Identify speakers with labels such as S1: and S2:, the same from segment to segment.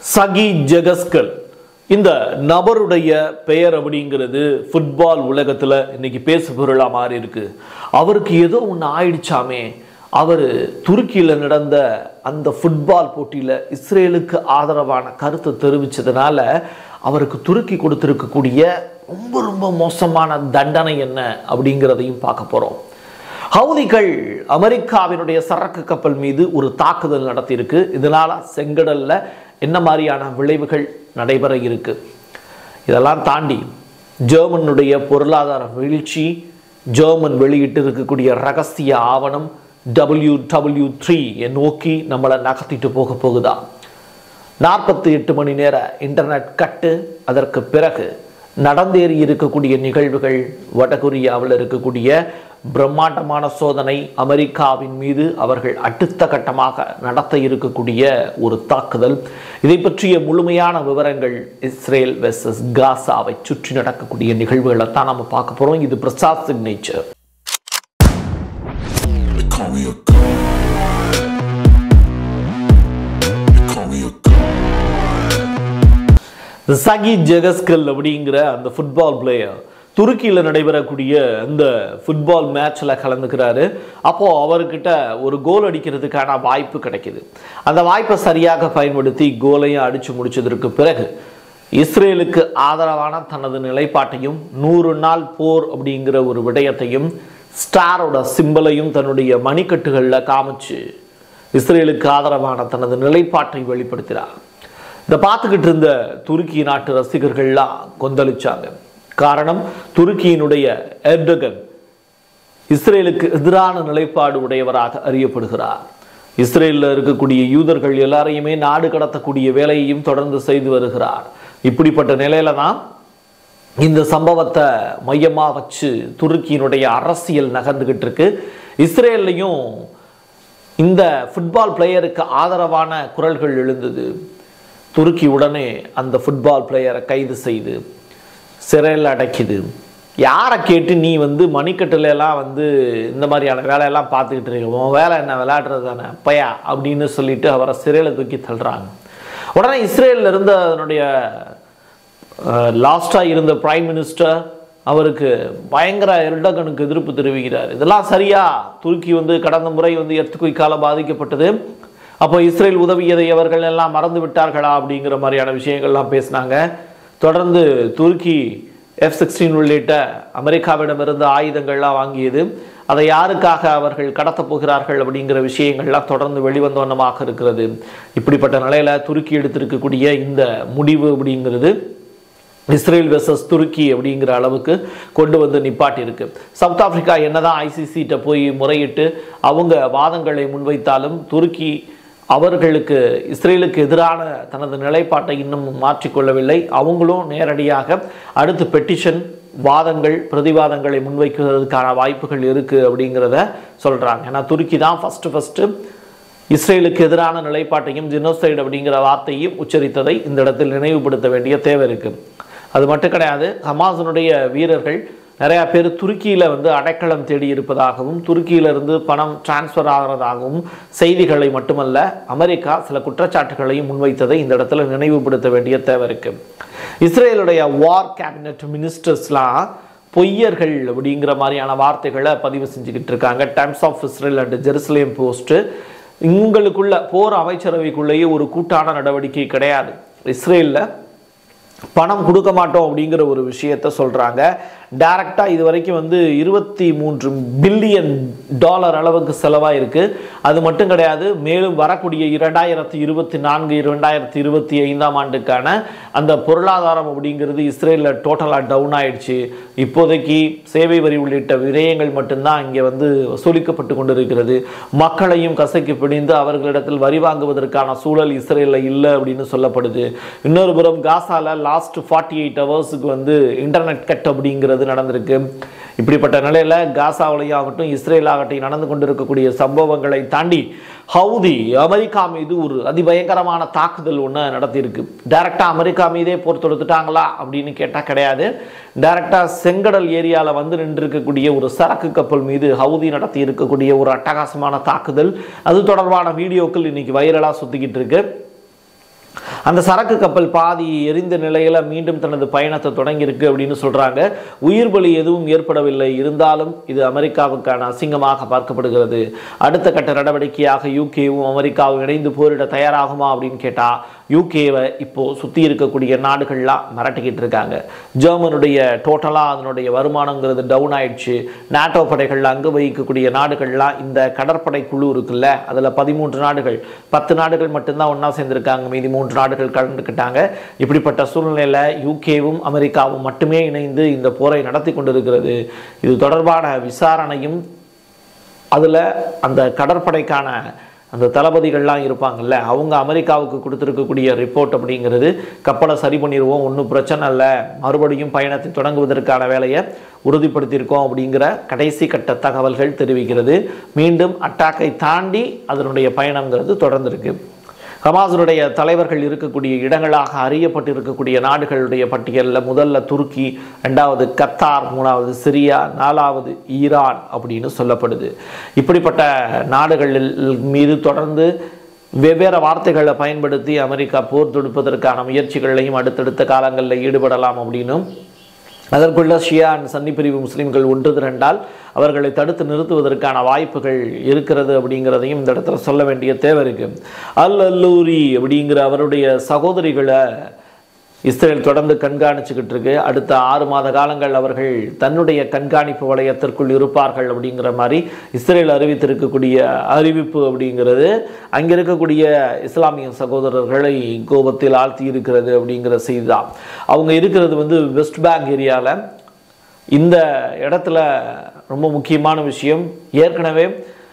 S1: சகி ஜெகஸ்கல் இந்த நபருடைய பெயர் அப்படிங்கிறது ஃபுட்பால் உலகத்தில் இன்னைக்கு பேசு பொருளாக மாறி இருக்கு அவருக்கு ஏதோ ஒன்று ஆயிடுச்சாமே அவர் துருக்கியில் நடந்த அந்த ஃபுட்பால் போட்டியில் இஸ்ரேலுக்கு ஆதரவான கருத்தை தெரிவித்ததுனால அவருக்கு துருக்கி கொடுத்திருக்கக்கூடிய ரொம்ப ரொம்ப மோசமான தண்டனை என்ன அப்படிங்கிறதையும் பார்க்க போகிறோம் ஹவுதிகள் அமெரிக்காவினுடைய சரக்கு கப்பல் மீது ஒரு தாக்குதல் நடத்தியிருக்கு இதனால செங்கடல்ல என்ன மாதிரியான விளைவுகள் நடைபெற இருக்கு இதெல்லாம் தாண்டி ஜெர்மனுடைய பொருளாதார வீழ்ச்சி ஜெர்மன் வெளியிட்டு இருக்கக்கூடிய ரகசிய ஆவணம் டபிள்யூ டபிள்யூ த்ரீ நோக்கி நம்மளை நகர்த்திட்டு போக போகுதா நாற்பத்தி எட்டு மணி நேர இன்டர்நெட் கட்டு அதற்கு பிறகு நடந்தேறி இருக்கக்கூடிய நிகழ்வுகள் வடகொரியாவில் இருக்கக்கூடிய பிரம்மாண்டமான சோதனை அமெரிக்காவின் மீது அவர்கள் அடுத்த கட்டமாக நடத்த இருக்கக்கூடிய ஒரு தாக்குதல் இதை பற்றிய முழுமையான விவரங்கள் இஸ்ரேல் வெர்சஸ் காசாவை சுற்றி நடக்கக்கூடிய நிகழ்வுகளை தான் நம்ம பார்க்க போறோம் இது Prasad signature
S2: They call me a god. They call me a god.
S1: இந்த சகி ஜெகஸ்கல் அப்படிங்கிற அந்த ஃபுட்பால் பிளேயர் துருக்கியில் நடைபெறக்கூடிய அந்த ஃபுட்பால் மேட்ச்சில் கலந்துக்கிறாரு அப்போ அவர்கிட்ட ஒரு கோல் அடிக்கிறதுக்கான வாய்ப்பு கிடைக்குது அந்த வாய்ப்பை சரியாக பயன்படுத்தி கோலையும் அடிச்சு முடிச்சதற்கு பிறகு இஸ்ரேலுக்கு ஆதரவான தனது நிலைப்பாட்டையும் நூறு நாள் போர் அப்படிங்கிற ஒரு விடயத்தையும் ஸ்டாரோட சிம்பலையும் தன்னுடைய மணிக்கட்டுகளில் காமிச்சு இஸ்ரேலுக்கு ஆதரவான தனது நிலைப்பாட்டை வெளிப்படுத்தினார் இதை பார்த்துக்கிட்டு இருந்த துருக்கி நாட்டு ரசிகர்கள்லாம் கொந்தளிச்சாங்க காரணம் துருக்கியினுடைய எர்டகன் இஸ்ரேலுக்கு எதிரான நிலைப்பாடு உடையவராக அறியப்படுகிறார் இஸ்ரேலில் இருக்கக்கூடிய யூதர்கள் எல்லாரையுமே நாடு கடத்தக்கூடிய வேலையையும் தொடர்ந்து செய்து வருகிறார் இப்படிப்பட்ட நிலையில தான் இந்த சம்பவத்தை மையமாக வச்சு துருக்கியினுடைய அரசியல் நகர்ந்துகிட்டு இருக்கு இஸ்ரேல்லையும் இந்த ஃபுட்பால் பிளேயருக்கு ஆதரவான குரல்கள் எழுந்தது துருக்கி உடனே அந்த ஃபுட்பால் பிளேயரை கைது செய்து சிறையில் அடைக்குது யாரை கேட்டு நீ வந்து மணிக்கட்டுல எல்லாம் வந்து இந்த மாதிரியான வேலையெல்லாம் பார்த்துக்கிட்டு இருக்க உன் வேலை என்ன விளையாடுறது தானே பையா அப்படின்னு சொல்லிட்டு அவரை சிறையில் தூக்கி தள்ளுறாங்க உடனே இஸ்ரேலில் இருந்த அதனுடைய லாஸ்டாக இருந்த பிரைம் மினிஸ்டர் அவருக்கு பயங்கர எர்டகனுக்கு எதிர்ப்பு தெரிவிக்கிறார் இதெல்லாம் சரியா துருக்கி வந்து கடந்த முறை வந்து எர்த்துக்குய்க்கால பாதிக்கப்பட்டது அப்போ இஸ்ரேல் உதவியதை அவர்கள் எல்லாம் மறந்து விட்டார்களா அப்படிங்கிற மாதிரியான விஷயங்கள்லாம் பேசினாங்க தொடர்ந்து துருக்கி எஃப் சிக்ஸ்டீன் உள்ளிட்ட அமெரிக்காவிடமிருந்து ஆயுதங்கள்லாம் வாங்கியது அதை யாருக்காக அவர்கள் கடத்தப் போகிறார்கள் அப்படிங்கிற விஷயங்கள்லாம் தொடர்ந்து வெளிவந்த வண்ணமாக இருக்கிறது இப்படிப்பட்ட நிலையில துருக்கி எடுத்திருக்கக்கூடிய இந்த முடிவு அப்படிங்கிறது இஸ்ரேல் வெர்சஸ் துருக்கி அப்படிங்கிற அளவுக்கு கொண்டு வந்து நிப்பாட்டியிருக்கு சவுத் ஆப்பிரிக்கா என்னதான் ஐசிசிட்ட போய் முறையிட்டு அவங்க வாதங்களை முன்வைத்தாலும் துருக்கி அவர்களுக்கு இஸ்ரேலுக்கு எதிரான தனது நிலைப்பாட்டை இன்னும் மாற்றிக்கொள்ளவில்லை அவங்களும் நேரடியாக அடுத்து பெட்டிஷன் வாதங்கள் பிரதிவாதங்களை முன்வைக்கிறதுக்கான வாய்ப்புகள் இருக்கு அப்படிங்கிறத சொல்றாங்க ஏன்னா துருக்கி தான் ஃபர்ஸ்ட் ஃபர்ஸ்ட் இஸ்ரேலுக்கு எதிரான நிலைப்பாட்டையும் ஜினோசைடு அப்படிங்கிற வார்த்தையும் உச்சரித்ததை இந்த இடத்தில் நினைவுபடுத்த வேண்டிய தேவை இருக்கு அது மட்டும் கிடையாது ஹமாஸினுடைய வீரர்கள் நிறைய பேர் துருக்கியில் வந்து அடைக்கலம் தேடி இருப்பதாகவும் துருக்கியிலிருந்து பணம் டிரான்ஸ்ஃபர் ஆகிறதாகவும் செய்திகளை மட்டுமல்ல அமெரிக்கா சில குற்றச்சாட்டுகளையும் முன்வைத்ததை இந்த இடத்துல நினைவுபடுத்த வேண்டிய தேவை இருக்கு இஸ்ரேலுடைய வார் கேபினட் மினிஸ்டர்ஸ்லாம் பொய்யர்கள் அப்படிங்கிற மாதிரியான வார்த்தைகளை பதிவு செஞ்சுக்கிட்டு இருக்காங்க Times of Israel and Jerusalem Post உங்களுக்குள்ள போர் அமைச்சரவைக்குள்ளேயே ஒரு கூட்டான நடவடிக்கை கிடையாது இஸ்ரேலில் பணம் கொடுக்க மாட்டோம் அப்படிங்கிற ஒரு விஷயத்த சொல்கிறாங்க டைரக்டாக இது வரைக்கும் வந்து இருபத்தி மூன்று பில்லியன் டாலர் அளவுக்கு செலவாயிருக்கு அது மட்டும் கிடையாது மேலும் வரக்கூடிய இரண்டாயிரத்தி இருபத்தி நான்கு இரண்டாயிரத்தி இருபத்தி ஐந்தாம் ஆண்டுக்கான அந்த பொருளாதாரம் அப்படிங்கிறது இஸ்ரேலில் டோட்டலாக டவுன் ஆயிடுச்சு இப்போதைக்கு சேவை வரி உள்ளிட்ட விரயங்கள் மட்டும்தான் இங்கே வந்து வசூலிக்கப்பட்டு கொண்டிருக்கிறது மக்களையும் கசக்கி பிடிந்து அவர்களிடத்தில் வரி வாங்குவதற்கான சூழல் இஸ்ரேலில் இல்லை அப்படின்னு சொல்லப்படுது இன்னொரு புறம் காசால லாஸ்ட் ஃபார்ட்டி எயிட் ஹவர்ஸுக்கு வந்து இன்டர்நெட் கட் அப்படிங்கிறது நடந்திருக்கு இப்படிப்பட்ட நிலையில காசாவிலையும் ஆகட்டும் இஸ்ரேல் ஆகட்டும் நடந்து கொண்டிருக்கக்கூடிய சம்பவங்களை தாண்டி ஹவுதி அமெரிக்கா மீது ஒரு அதிபயங்கரமான தாக்குதல் ஒன்று நடத்தியிருக்கு டைரக்டா அமெரிக்கா மீதே போர் தொடுத்துட்டாங்களா அப்படின்னு கேட்டால் கிடையாது டைரக்டா செங்கடல் ஏரியாவில் வந்து நின்றிருக்கக்கூடிய ஒரு சரக்கு கப்பல் மீது ஹவுதி நடத்தி இருக்கக்கூடிய ஒரு அட்டகாசமான தாக்குதல் அது தொடர்பான வீடியோக்கள் இன்னைக்கு வைரலாக சுத்திக்கிட்டு இருக்கு அந்த சரக்கு கப்பல் பாதி எரிந்த நிலையில் மீண்டும் தனது பயணத்தை தொடங்கியிருக்கு அப்படின்னு சொல்கிறாங்க உயிர் பலி எதுவும் ஏற்படவில்லை இருந்தாலும் இது அமெரிக்காவுக்கான அசிங்கமாக பார்க்கப்படுகிறது அடுத்த கட்ட நடவடிக்கையாக யூகேவும் அமெரிக்காவும் இணைந்து போரிட தயாராகுமா அப்படின்னு கேட்டால் யூகேவை இப்போ சுற்றி இருக்கக்கூடிய நாடுகள்லாம் மிரட்டிக்கிட்டு இருக்காங்க ஜெர்மனுடைய டோட்டலாக அதனுடைய வருமானங்கிறது டவுன் ஆயிடுச்சு நாட்டோ படைகள் அங்கு வகிக்கக்கூடிய நாடுகள்லாம் இந்த கடற்படை குழு இருக்குல்ல அதில் பதிமூன்று நாடுகள் பத்து நாடுகள் மட்டும்தான் ஒன்றா சேர்ந்திருக்காங்க மீதி மூன்று நாடுகள் கலந்துக்கிட்டாங்க இப்படிப்பட்ட சூழ்நிலையில் யூகேவும் அமெரிக்காவும் மட்டுமே இணைந்து இந்த போரை நடத்தி கொண்டிருக்கிறது இது தொடர்பான விசாரணையும் அதில் அந்த கடற்படைக்கான அந்த தளபதிகள்லாம் இருப்பாங்கல்ல அவங்க அமெரிக்காவுக்கு கொடுத்துருக்கக்கூடிய ரிப்போர்ட் அப்படிங்கிறது கப்பலை சரி பண்ணிடுவோம் ஒன்றும் பிரச்சனை இல்லை மறுபடியும் பயணத்தை தொடங்குவதற்கான வேலையை உறுதிப்படுத்தியிருக்கோம் அப்படிங்கிற கடைசி கட்ட தகவல்கள் தெரிவிக்கிறது மீண்டும் அட்டாக்கை தாண்டி அதனுடைய பயணங்கிறது தொடர்ந்துருக்கு ஹமாஸுடைய தலைவர்கள் இருக்கக்கூடிய இடங்களாக அறியப்பட்டிருக்கக்கூடிய நாடுகளுடைய பட்டியலில் முதல்ல துருக்கி ரெண்டாவது கத்தார் மூணாவது சிரியா நாலாவது ஈரான் அப்படின்னு சொல்லப்படுது இப்படிப்பட்ட நாடுகளில் மீது தொடர்ந்து வெவ்வேறு வார்த்தைகளை பயன்படுத்தி அமெரிக்கா போர் தொடுப்பதற்கான முயற்சிகளையும் அடுத்தடுத்த காலங்களில் ஈடுபடலாம் அப்படின்னும் அதற்குள்ள ஷியா அண்ட் சன்னி பிரிவு முஸ்லீம்கள் ஒன்று திரண்டால் அவர்களை தடுத்து நிறுத்துவதற்கான வாய்ப்புகள் இருக்கிறது அப்படிங்கிறதையும் இந்த இடத்துல சொல்ல வேண்டிய தேவை இருக்கு அல் அல்லூரி அப்படிங்கிற அவருடைய சகோதரிகளை இஸ்ரேல் தொடர்ந்து கண்காணிச்சுக்கிட்டு இருக்கு அடுத்த ஆறு மாத காலங்கள் அவர்கள் தன்னுடைய கண்காணிப்பு வளையத்திற்குள் இருப்பார்கள் அப்படிங்கிற மாதிரி இஸ்ரேல் அறிவித்திருக்கக்கூடிய அறிவிப்பு அப்படிங்கிறது அங்கே இருக்கக்கூடிய இஸ்லாமிய சகோதரர்களை கோபத்தில் ஆழ்த்தி இருக்கிறது அப்படிங்கிற செய்தி தான் அவங்க இருக்கிறது வந்து வெஸ்ட் பேங்க் ஏரியாவில் இந்த இடத்துல ரொம்ப முக்கியமான விஷயம் ஏற்கனவே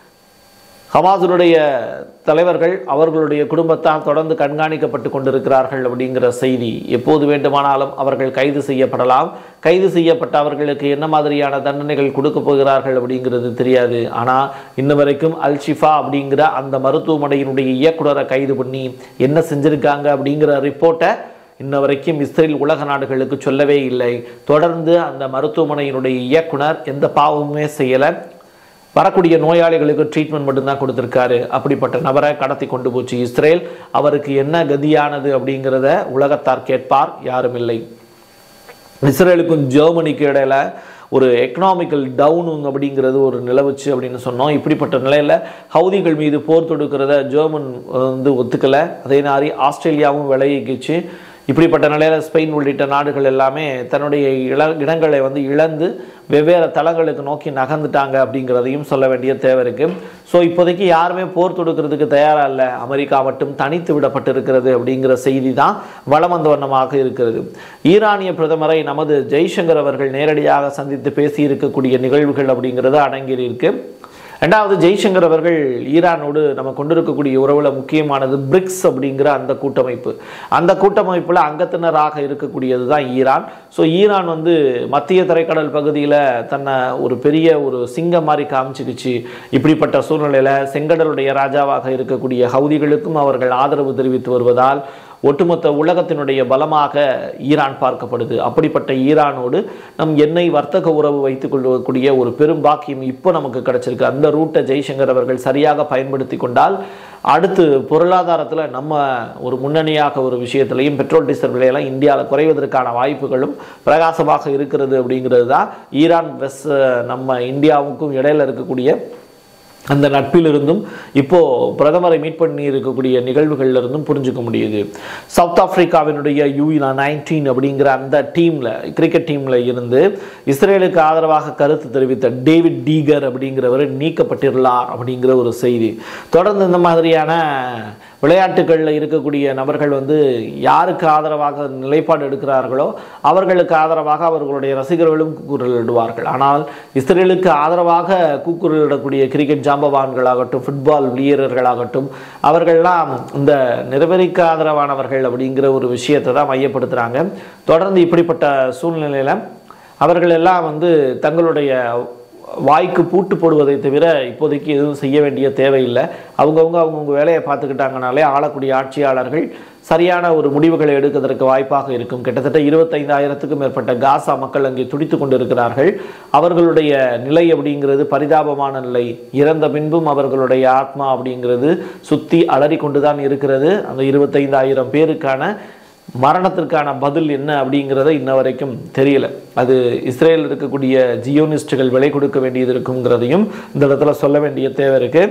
S1: ஹமாஸுடைய தலைவர்கள் அவர்களுடைய குடும்பத்தால் தொடர்ந்து கண்காணிக்கப்பட்டு கொண்டிருக்கிறார்கள் அப்படிங்கிற செய்தி எப்போது வேண்டுமானாலும் அவர்கள் கைது செய்யப்படலாம் கைது செய்யப்பட்ட அவர்களுக்கு என்ன மாதிரியான தண்டனைகள் கொடுக்க போகிறார்கள் அப்படிங்கிறது தெரியாது ஆனால் இன்ன வரைக்கும் அல் ஷிஃபா அப்படிங்கிற அந்த மருத்துவமனையினுடைய இயக்குனரை கைது பண்ணி என்ன செஞ்சிருக்காங்க அப்படிங்கிற ரிப்போர்ட்டை இன்ன வரைக்கும் இஸ்ரேல் உலக நாடுகளுக்கு சொல்லவே இல்லை தொடர்ந்து அந்த மருத்துவமனையினுடைய இயக்குனர் எந்த பாவமுமே செய்யலை வரக்கூடிய நோயாளிகளுக்கு ட்ரீட்மெண்ட் மட்டும்தான் கொடுத்துருக்காரு அப்படிப்பட்ட நபரை கடத்தி கொண்டு போச்சு இஸ்ரேல் அவருக்கு என்ன கதியானது அப்படிங்கிறத உலகத்தார் கேட்பார் யாரும் இல்லை இஸ்ரேலுக்கும் ஜெர்மனிக்கு இடையில ஒரு எக்கனாமிக்கல் டவுன் அப்படிங்கிறது ஒரு நிலவுச்சு அப்படின்னு சொன்னோம் இப்படிப்பட்ட நிலையில் ஹவுதிகள் மீது போர் தொடுக்கிறத ஜெர்மன் வந்து ஒத்துக்கலை அதே மாதிரி ஆஸ்திரேலியாவும் விலகிக்கிச்சு இப்படிப்பட்ட நிலையில் ஸ்பெயின் உள்ளிட்ட நாடுகள் எல்லாமே தன்னுடைய இள இடங்களை வந்து இழந்து வெவ்வேறு தளங்களுக்கு நோக்கி நகர்ந்துட்டாங்க அப்படிங்கிறதையும் சொல்ல வேண்டிய தேவை இருக்குது ஸோ இப்போதைக்கு யாருமே போர் தொடுக்கிறதுக்கு தயாராக இல்லை அமெரிக்கா மட்டும் தனித்து விடப்பட்டிருக்கிறது அப்படிங்கிற செய்தி தான் வளம் வந்த வண்ணமாக இருக்கிறது ஈரானிய பிரதமரை நமது ஜெய்சங்கர் அவர்கள் நேரடியாக சந்தித்து பேசியிருக்கக்கூடிய நிகழ்வுகள் அப்படிங்கிறது அடங்கியிருக்கு ரெண்டாவது ஜெய்சங்கர் அவர்கள் ஈரானோடு நம்ம கொண்டிருக்கக்கூடிய உறவுல முக்கியமானது பிரிக்ஸ் அப்படிங்கிற அந்த கூட்டமைப்பு அந்த கூட்டமைப்பில் அங்கத்தினராக இருக்கக்கூடியது தான் ஈரான் ஸோ ஈரான் வந்து மத்திய தரைக்கடல் பகுதியில் தன்னை ஒரு பெரிய ஒரு சிங்கம் மாதிரி காமிச்சுக்கிச்சு இப்படிப்பட்ட சூழ்நிலையில் செங்கடலுடைய ராஜாவாக இருக்கக்கூடிய ஹவுதிகளுக்கும் அவர்கள் ஆதரவு தெரிவித்து வருவதால் ஒட்டுமொத்த உலகத்தினுடைய பலமாக ஈரான் பார்க்கப்படுது அப்படிப்பட்ட ஈரானோடு நம் எண்ணெய் வர்த்தக உறவு வைத்துக் கொள்ளக்கூடிய ஒரு பெரும் பாக்கியம் இப்போ நமக்கு கிடைச்சிருக்கு அந்த ரூட்டை ஜெய்சங்கர் அவர்கள் சரியாக பயன்படுத்தி கொண்டால் அடுத்து பொருளாதாரத்தில் நம்ம ஒரு முன்னணியாக ஒரு விஷயத்திலையும் பெட்ரோல் டீசல் விலையெல்லாம் இந்தியாவில் குறைவதற்கான வாய்ப்புகளும் பிரகாசமாக இருக்கிறது அப்படிங்கிறது தான் ஈரான் வெஸ் நம்ம இந்தியாவுக்கும் இடையில இருக்கக்கூடிய அந்த நட்பிலிருந்தும் இப்போ பிரதமரை மீட் பண்ணி இருக்கக்கூடிய நிகழ்வுகள்ல இருந்தும் புரிஞ்சுக்க முடியுது சவுத் ஆப்பிரிக்காவினுடைய யூஇனா நைன்டீன் அப்படிங்கிற அந்த டீம்ல கிரிக்கெட் டீம்ல இருந்து இஸ்ரேலுக்கு ஆதரவாக கருத்து தெரிவித்த டேவிட் டீகர் அப்படிங்கிறவர் நீக்கப்பட்டிருளார் அப்படிங்கிற ஒரு செய்தி தொடர்ந்து இந்த மாதிரியான விளையாட்டுகளில் இருக்கக்கூடிய நபர்கள் வந்து யாருக்கு ஆதரவாக நிலைப்பாடு எடுக்கிறார்களோ அவர்களுக்கு ஆதரவாக அவர்களுடைய ரசிகர்களும் கூக்குரலிடுவார்கள் ஆனால் இஸ்ரேலுக்கு ஆதரவாக கூக்குரலிடக்கூடிய கிரிக்கெட் ஜாம்பவான்களாகட்டும் ஃபுட்பால் வீரர்களாகட்டும் அவர்கள்லாம் இந்த நிறவெறிக்கு ஆதரவானவர்கள் அப்படிங்கிற ஒரு விஷயத்தை தான் மையப்படுத்துகிறாங்க தொடர்ந்து இப்படிப்பட்ட சூழ்நிலையில் அவர்கள் எல்லாம் வந்து தங்களுடைய வாய்க்கு பூட்டு போடுவதை தவிர இப்போதைக்கு எதுவும் செய்ய வேண்டிய தேவையில்லை அவங்கவுங்க அவங்கவுங்க வேலையை பார்த்துக்கிட்டாங்கனாலே ஆளக்கூடிய ஆட்சியாளர்கள் சரியான ஒரு முடிவுகளை எடுப்பதற்கு வாய்ப்பாக இருக்கும் கிட்டத்தட்ட இருபத்தைந்தாயிரத்துக்கும் மேற்பட்ட காசா மக்கள் அங்கே துடித்து கொண்டிருக்கிறார்கள் அவர்களுடைய நிலை அப்படிங்கிறது பரிதாபமான நிலை இறந்த பின்பும் அவர்களுடைய ஆத்மா அப்படிங்கிறது சுத்தி அலறி கொண்டுதான் இருக்கிறது அந்த இருபத்தைந்தாயிரம் பேருக்கான மரணத்திற்கான பதில் என்ன அப்படிங்கிறத இன்ன வரைக்கும் தெரியல அது இஸ்ரேல் இருக்கக்கூடிய ஜியோனிஸ்டுகள் விலை கொடுக்க வேண்டியது இருக்குங்கிறதையும் இந்த இடத்துல சொல்ல வேண்டிய தேவை இருக்கு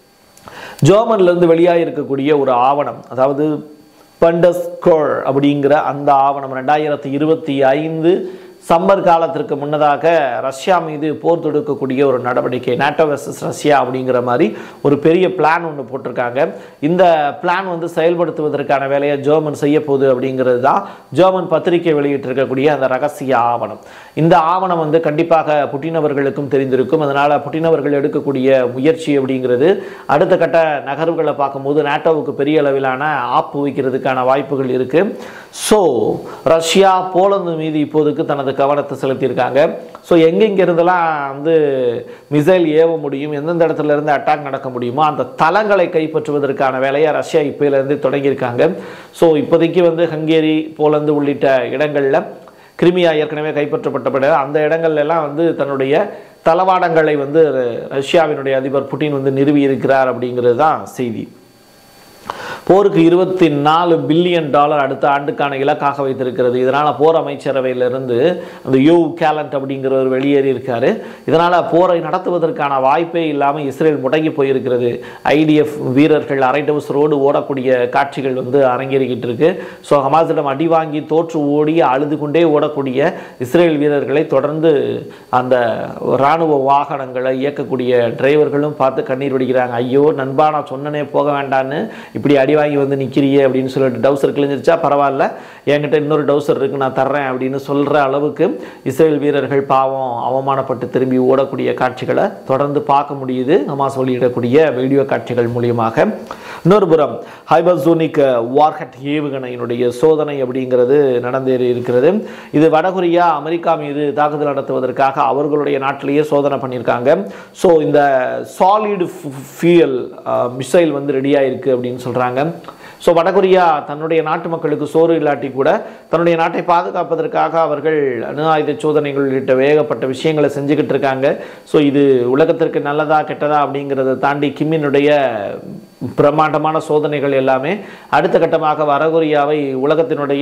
S1: ஜெர்மன்ல இருந்து வெளியாக இருக்கக்கூடிய ஒரு ஆவணம் அதாவது பண்டஸ்கோர் அப்படிங்கிற அந்த ஆவணம் ரெண்டாயிரத்தி இருபத்தி ஐந்து சம்மர் காலத்திற்கு முன்னதாக ரஷ்யா மீது போர் தொடுக்கக்கூடிய ஒரு நடவடிக்கை நாட்டோ வெர்சஸ் ரஷ்யா அப்படிங்கிற மாதிரி ஒரு பெரிய பிளான் ஒன்று போட்டிருக்காங்க இந்த பிளான் வந்து செயல்படுத்துவதற்கான வேலையை ஜெர்மன் செய்ய போகுது அப்படிங்கிறது தான் ஜெர்மன் பத்திரிகை வெளியிட்டிருக்கக்கூடிய அந்த ரகசிய ஆவணம் இந்த ஆவணம் வந்து கண்டிப்பாக புட்டின் அவர்களுக்கும் தெரிந்திருக்கும் அதனால் புட்டின் அவர்கள் எடுக்கக்கூடிய முயற்சி அப்படிங்கிறது அடுத்த கட்ட நகர்வுகளை பார்க்கும்போது நாட்டோவுக்கு பெரிய அளவிலான ஆப்பு வைக்கிறதுக்கான வாய்ப்புகள் இருக்கு ஸோ ரஷ்யா போலந்து மீது இப்போதைக்கு தனது கவனத்தை செலுத்தியிருக்காங்க ஸோ எங்கெங்க இருந்தெல்லாம் வந்து மிசைல் ஏவ முடியும் எந்தெந்த இடத்துல இருந்து அட்டாக் நடக்க முடியுமோ அந்த தளங்களை கைப்பற்றுவதற்கான வேலையை ரஷ்யா இப்போலேருந்து தொடங்கியிருக்காங்க ஸோ இப்போதைக்கு வந்து ஹங்கேரி போலந்து உள்ளிட்ட இடங்களில் கிரிமியா ஏற்கனவே கைப்பற்றப்பட்ட அந்த இடங்கள்ல எல்லாம் வந்து தன்னுடைய தளவாடங்களை வந்து ரஷ்யாவினுடைய அதிபர் புட்டின் வந்து நிறுவி இருக்கிறார் அப்படிங்கிறது தான் செய்தி போருக்கு இருபத்தி நாலு பில்லியன் டாலர் அடுத்த ஆண்டுக்கான இலக்காக வைத்திருக்கிறது இதனால் போர் அமைச்சரவையிலிருந்து அந்த யூ கேலண்ட் அப்படிங்கிறவர் வெளியேறி இருக்காரு இதனால் போரை நடத்துவதற்கான வாய்ப்பே இல்லாமல் இஸ்ரேல் முடங்கி போயிருக்கிறது ஐடிஎஃப் வீரர்கள் அரைடவுசரோடு ஓடக்கூடிய காட்சிகள் வந்து அரங்கேறிக்கிட்டு இருக்கு ஸோ ஹமாஸிடம் அடி வாங்கி தோற்று ஓடி அழுது கொண்டே ஓடக்கூடிய இஸ்ரேல் வீரர்களை தொடர்ந்து அந்த இராணுவ வாகனங்களை இயக்கக்கூடிய டிரைவர்களும் பார்த்து கண்ணீர் வடிக்கிறாங்க ஐயோ நண்பா நான் சொன்னனே போக வேண்டான்னு இப்படி அடி வாங்கி வந்து நிற்கிறியே அப்படின்னு சொல்லிட்டு டவுசர் கிழிஞ்சிருச்சா பரவாயில்ல என்கிட்ட இன்னொரு டவுசர் இருக்கு நான் தர்றேன் அப்படின்னு சொல்கிற அளவுக்கு இஸ்ரேல் வீரர்கள் பாவம் அவமானப்பட்டு திரும்பி ஓடக்கூடிய காட்சிகளை தொடர்ந்து பார்க்க முடியுது ஹமாஸ் வெளியிடக்கூடிய வீடியோ காட்சிகள் மூலியமாக இன்னொரு புறம் ஹைபர்சோனிக் வார்ஹட் ஏவுகணையினுடைய சோதனை அப்படிங்கிறது நடந்தேறி இருக்கிறது இது வடகொரியா அமெரிக்கா மீது தாக்குதல் நடத்துவதற்காக அவர்களுடைய நாட்டிலேயே சோதனை பண்ணியிருக்காங்க ஸோ இந்த சாலிடு ஃபியூயல் மிசைல் வந்து ரெடியாக இருக்குது அப்படின்னு சொல்கிறாங்க ஸோ வடகொரியா தன்னுடைய நாட்டு மக்களுக்கு சோறு இல்லாட்டி கூட தன்னுடைய நாட்டை பாதுகாப்பதற்காக அவர்கள் அணு ஆயுத சோதனைகள் உள்ளிட்ட வேகப்பட்ட விஷயங்களை செஞ்சுக்கிட்டு இருக்காங்க ஸோ இது உலகத்திற்கு நல்லதா கெட்டதா அப்படிங்கிறத தாண்டி கிம்மினுடைய பிரம்மாண்டமான சோதனைகள் எல்லாமே அடுத்த கட்டமாக வடகொரியாவை உலகத்தினுடைய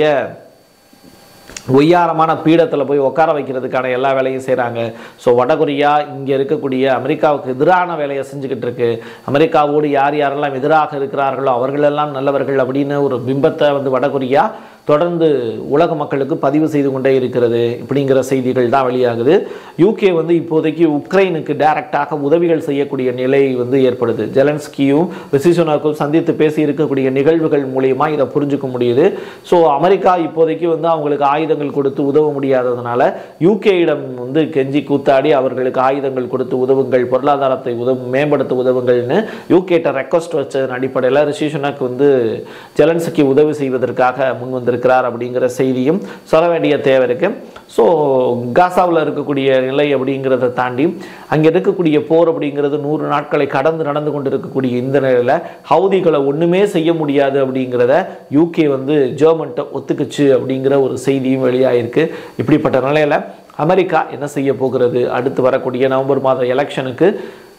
S1: ஒய்யாரமான பீடத்தில் போய் உட்கார வைக்கிறதுக்கான எல்லா வேலையும் செய்கிறாங்க ஸோ வடகொரியா இங்கே இருக்கக்கூடிய அமெரிக்காவுக்கு எதிரான வேலையை செஞ்சுக்கிட்டு இருக்கு அமெரிக்காவோடு யார் யாரெல்லாம் எதிராக இருக்கிறார்களோ அவர்களெல்லாம் நல்லவர்கள் அப்படின்னு ஒரு பிம்பத்தை வந்து வடகொரியா தொடர்ந்து உலக மக்களுக்கு பதிவு செய்து கொண்டே இருக்கிறது இப்படிங்கிற செய்திகள் தான் வெளியாகுது யூகே வந்து இப்போதைக்கு உக்ரைனுக்கு டைரக்டாக உதவிகள் செய்யக்கூடிய நிலை வந்து ஏற்படுது ஜெலன்ஸ்கியும் ரிசிசோனாக்கும் சந்தித்து பேசி இருக்கக்கூடிய நிகழ்வுகள் மூலியமாக இதை புரிஞ்சுக்க முடியுது ஸோ அமெரிக்கா இப்போதைக்கு வந்து அவங்களுக்கு ஆயுதங்கள் கொடுத்து உதவ முடியாததுனால யூகேயிடம் வந்து கெஞ்சி கூத்தாடி அவர்களுக்கு ஆயுதங்கள் கொடுத்து உதவுங்கள் பொருளாதாரத்தை உதவு மேம்படுத்த உதவுங்கள்னு யூகேட்ட ரெக்வஸ்ட் வச்சதன் அடிப்படையில் ரிஷிசுனக் வந்து ஜெலன்ஸ்கி உதவி செய்வதற்காக முன் வந்திருக்கிறார் அப்படிங்கிற செய்தியும் சொல்ல வேண்டிய தேவை இருக்கு ஸோ காசாவில் இருக்கக்கூடிய நிலை அப்படிங்கிறத தாண்டி அங்கே இருக்கக்கூடிய போர் அப்படிங்கிறது நூறு நாட்களை கடந்து நடந்து கொண்டு இருக்கக்கூடிய இந்த நிலையில் ஹவுதிகளை ஒன்றுமே செய்ய முடியாது அப்படிங்கிறத யூகே வந்து ஜெர்மன்ட்ட ஒத்துக்குச்சு அப்படிங்கிற ஒரு செய்தியும் வெளியாயிருக்கு இப்படிப்பட்ட நிலையில் அமெரிக்கா என்ன செய்ய போகிறது அடுத்து வரக்கூடிய நவம்பர் மாத எலெக்ஷனுக்கு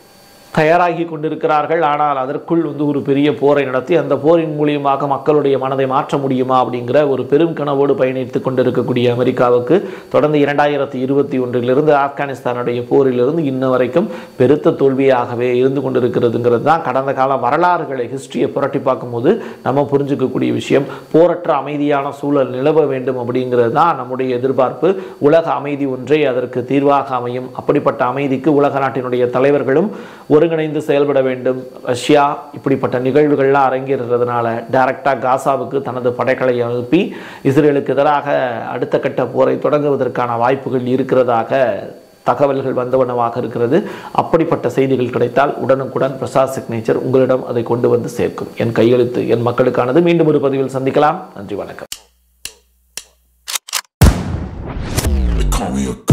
S1: தயாராகி கொண்டிருக்கிறார்கள் ஆனால் அதற்குள் வந்து ஒரு பெரிய போரை நடத்தி அந்த போரின் மூலியமாக மக்களுடைய மனதை மாற்ற முடியுமா அப்படிங்கிற ஒரு பெரும் கனவோடு பயணித்துக் கொண்டிருக்கக்கூடிய அமெரிக்காவுக்கு தொடர்ந்து இரண்டாயிரத்தி இருபத்தி ஒன்றிலிருந்து ஆப்கானிஸ்தானுடைய போரிலிருந்து இன்ன வரைக்கும் பெருத்த தோல்வியாகவே இருந்து கொண்டிருக்கிறதுங்கிறது தான் கடந்த கால வரலாறுகளை ஹிஸ்டரியை புரட்டி பார்க்கும்போது நம்ம புரிஞ்சுக்கக்கூடிய விஷயம் போரற்ற அமைதியான சூழல் நிலவ வேண்டும் அப்படிங்கிறது தான் நம்முடைய எதிர்பார்ப்பு உலக அமைதி ஒன்றே அதற்கு தீர்வாக அமையும் அப்படிப்பட்ட அமைதிக்கு உலக நாட்டினுடைய தலைவர்களும் ஒருங்கிணைந்து செயல்பட வேண்டும் ரஷ்யா இப்படிப்பட்ட நிகழ்வுகள்லாம் அரங்கேறுறதுனால டைரக்டாக காசாவுக்கு தனது படைகளை அனுப்பி இஸ்ரேலுக்கு எதிராக அடுத்த கட்ட போரை தொடங்குவதற்கான வாய்ப்புகள் இருக்கிறதாக தகவல்கள் வந்தவனவாக இருக்கிறது அப்படிப்பட்ட செய்திகள் கிடைத்தால் உடனுக்குடன் பிரசாத் சிக்னேச்சர் உங்களிடம் அதை கொண்டு வந்து சேர்க்கும் என் கையெழுத்து என் மக்களுக்கானது மீண்டும் ஒரு பதிவில் சந்திக்கலாம் நன்றி வணக்கம்
S2: They call me a